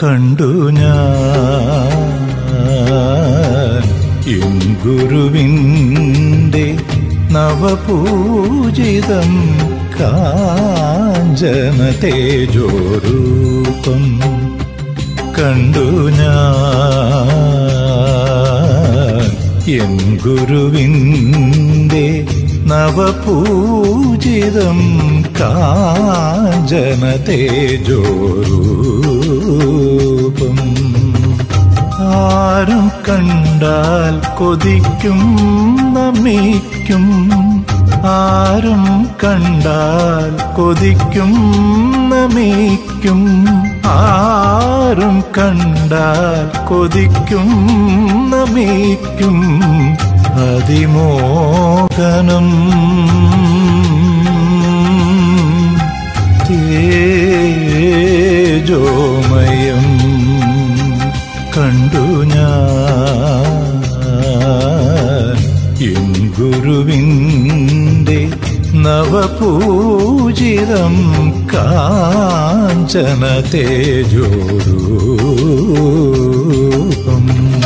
കണ്ടു ഞാൻ എൻ ഗുരുവിൻ്റെ നവപൂജിതം കാഞ്ചന തേജോരൂപം കണ്ടു ഞാൻ എൻ ഗുരുവിൻ്റെ നവപൂജിതം കാഞ്ചന തേജോരൂപം ആരും കണ്ടാൽ കൊതിക്കും നമിക്കും ആരും കണ്ടാൽ കൊതിക്കും നമിക്കും ആരും കണ്ടാൽ കൊതിക്കും നമിക്കും അതിമോഹനം തേജോമയം കണ്ടു ഞാൻ എൻ ഗുരുവിൻ്റെ നവപൂജിതം കാഞ്ചന തേജോരൂപം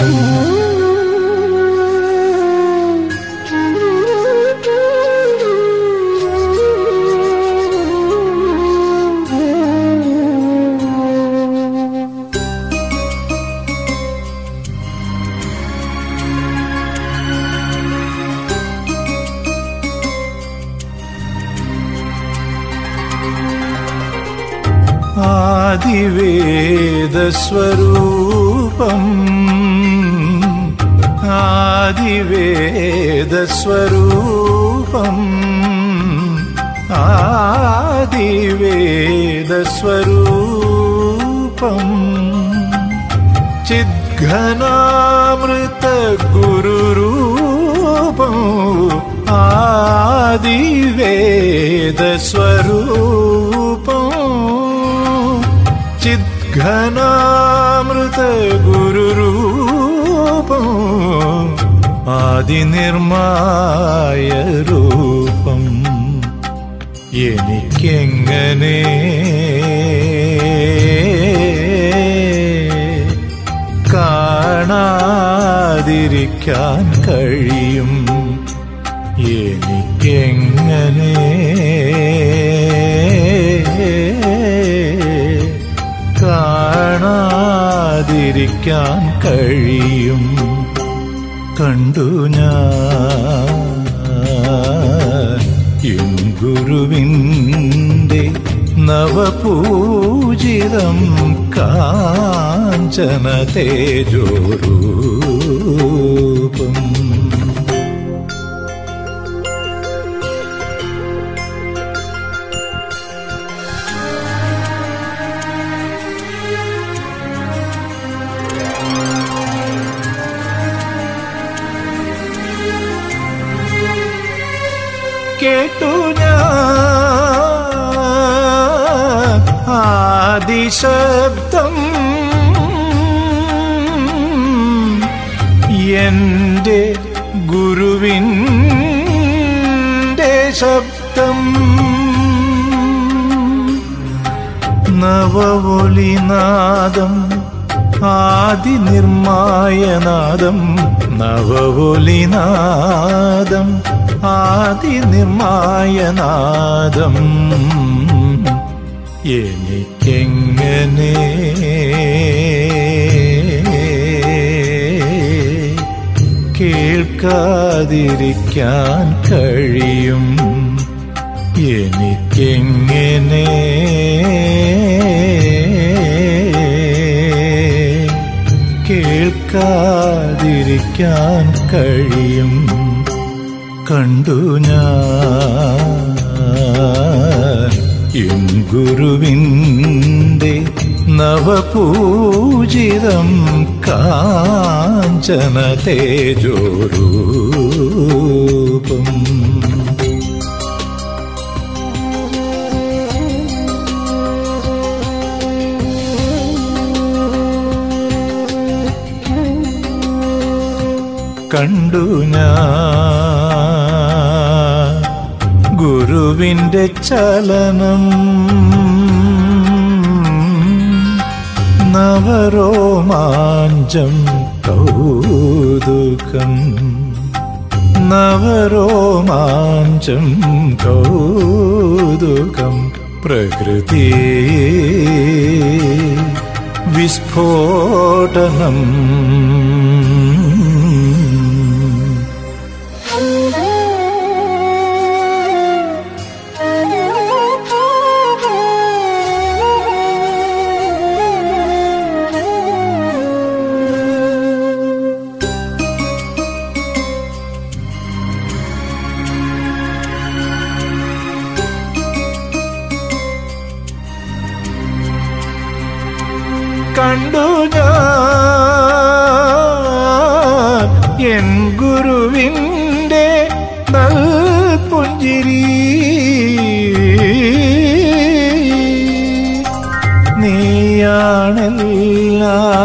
ആദിവേദസ്വരൂപം ആദിവേദസ്വരൂപം ആദിവേദസ്വരൂപം ചിദ്ഘനാമൃത ഗുരുരൂപം ആദിവേദസ്വരൂപം ചിദ്ഘനാമൃത ഗുരുരൂപം ആദിനിർമായ രൂപം എനിക്കെങ്ങനെ കാണാതിരിക്കാൻ കഴിയും എനിക്കെങ്ങനെ കാണാതിരിക്കാൻ കഴിയും കണ്ടു ഞാൻ എൻ ഗുരുവിൻ്റെ നവപൂജിതം കാഞ്ചന തേജോരൂപം കേട്ടു ഞാൻ ആദിശബ്ദം എന്റെ ഗുരുവിൻ്റെ ശബ്ദം നവവൊലിനാദം ആദിനിർമായനാദം നവവൊലിനാദം ആദിനിർമായനാദം എനിക്കെങ്ങനെ കേൾക്കാതിരിക്കാൻ കഴിയും എനിക്കെങ്ങനെ കേൾക്കാതിരിക്കാൻ കഴിയും കണ്ടു ഞാൻ എൻ ഗുരുവിൻ്റെ നവപൂജിതം കാഞ്ചന തേജോരൂപം കണ്ടു ഞാൻ ഗുരുവിൻ്റെ ചലനം നവരോമാഞ്ചം കൗതുകം നവരോമാഞ്ചം കൗതുകം പ്രകൃതി വിസ്ഫോടനം കണ്ടു ഞാൻ എൻ ഗുരുവിൻ്റെ നൽപുഞ്ചിരി നീയാണല്ല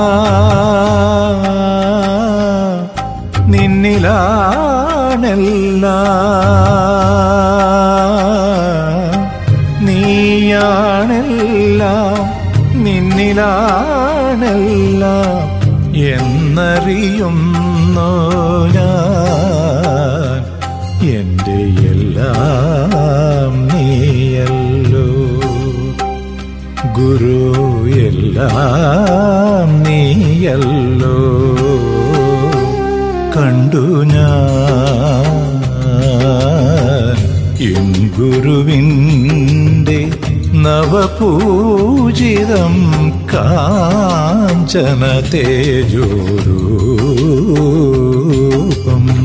നിന്നിലാണല്ല നീയാണെല്ലാം നിന്നിലാണെല്ലാം എന്നറിയുന്നു ഞാൻ എൻ്റെ എല്ലാം നീയല്ലോ ഗുരു എല്ലാം നീയല്ലോ കണ്ടു ഞാൻ എൻ ഗുരുവിൻ്റെ നവപൂജിതം കാഞ്ചന തേജോരൂപം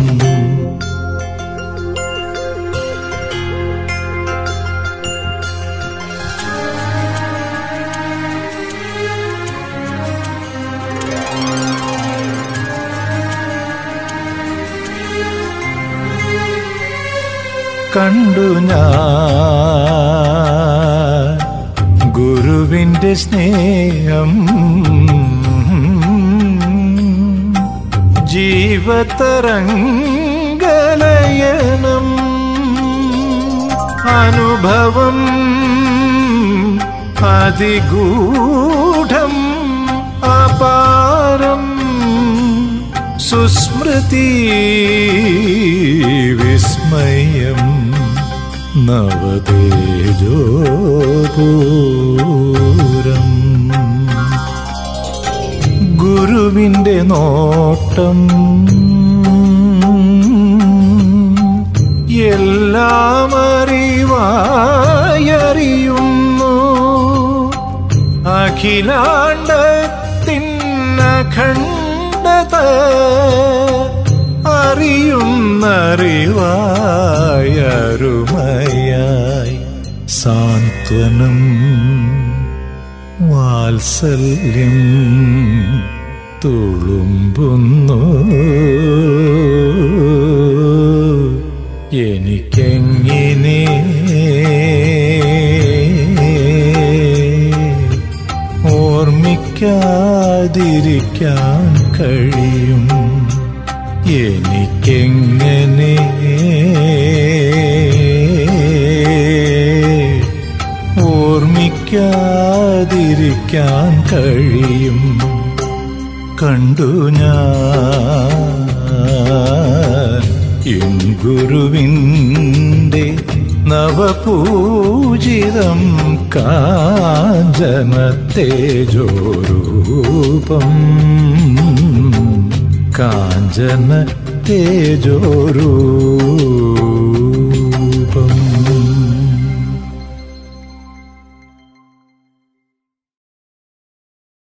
കണ്ടു ഞാൻ ഗുരുവിൻ്റെ സ്നേഹം ജീവതരംഗലയനം അനുഭവം അതിഗൂഢം അപാരം സുസ്മൃതി വിസ്മയം നവതേജോപൂരം ഗുരുവിൻ്റെ നോട്ടം എല്ലാം അറിവായറിയുന്നു അഖിലാണ്ടത്തിനഖണ്ഡത അറിയുന്നറിവായരുമയായി സാന്ത്വനം വാത്സല്യം തുളുമ്പുന്നു എനിക്കെങ്ങിനെ ഓർമ്മിക്കാതിരിക്കാൻ കഴിയും എനിക്കെങ്ങനെ ഓർമ്മിക്കാതിരിക്കാൻ കഴിയും കണ്ടു ഞാൻ എൻ ഗുരുവിൻ്റെ നവപൂജിതം കാഞ്ചന തേജോരൂപം കാഞ്ചന തേജോരൂപം